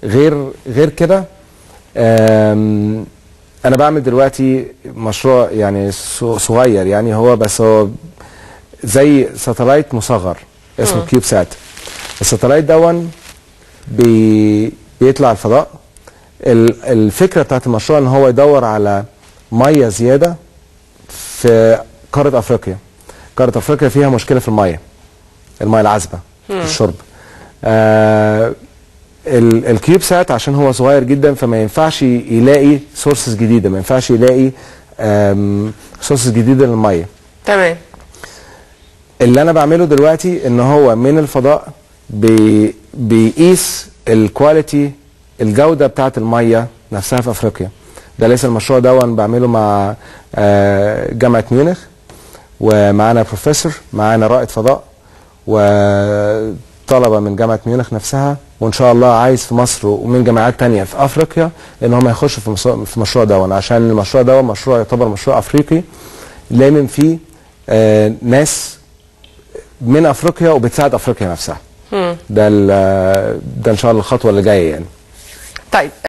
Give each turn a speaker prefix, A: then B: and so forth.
A: غير غير كده آم، انا بعمل دلوقتي مشروع يعني ص- صغير يعني هو بس هو زي ساتلايت مصغر اسمه كيوب سات الساتلايت دون بي بيطلع الفضاء ال- الفكره بتاعت المشروع ان هو يدور على ميه زياده في قاره افريقيا قاره افريقيا فيها مشكله في الميه الميه العذبه في الشرب آه ال- الكيوب سات عشان هو صغير جدا فما ينفعش يلاقي سورسز جديده ما ينفعش يلاقي سورسز جديده للميه
B: تمام
A: اللي انا بعمله دلوقتي ان هو من الفضاء بي بيقيس الكواليتي الجوده بتاعه الميه نفسها في افريقيا ده لسه المشروع ده بعمله مع آه، جامعه ميونخ ومعانا بروفيسور معانا رائد فضاء وطلبه من جامعه ميونخ نفسها وان شاء الله عايز في مصر ومن جامعات تانية في افريقيا ان هم يخشوا في مص- في المشروع ده عشان المشروع ده مشروع يعتبر مشروع افريقي لامم فيه آه، ناس من افريقيا وبتساعد افريقيا نفسها ده ال- ده ان شاء الله الخطوه اللي جايه يعني
B: طيب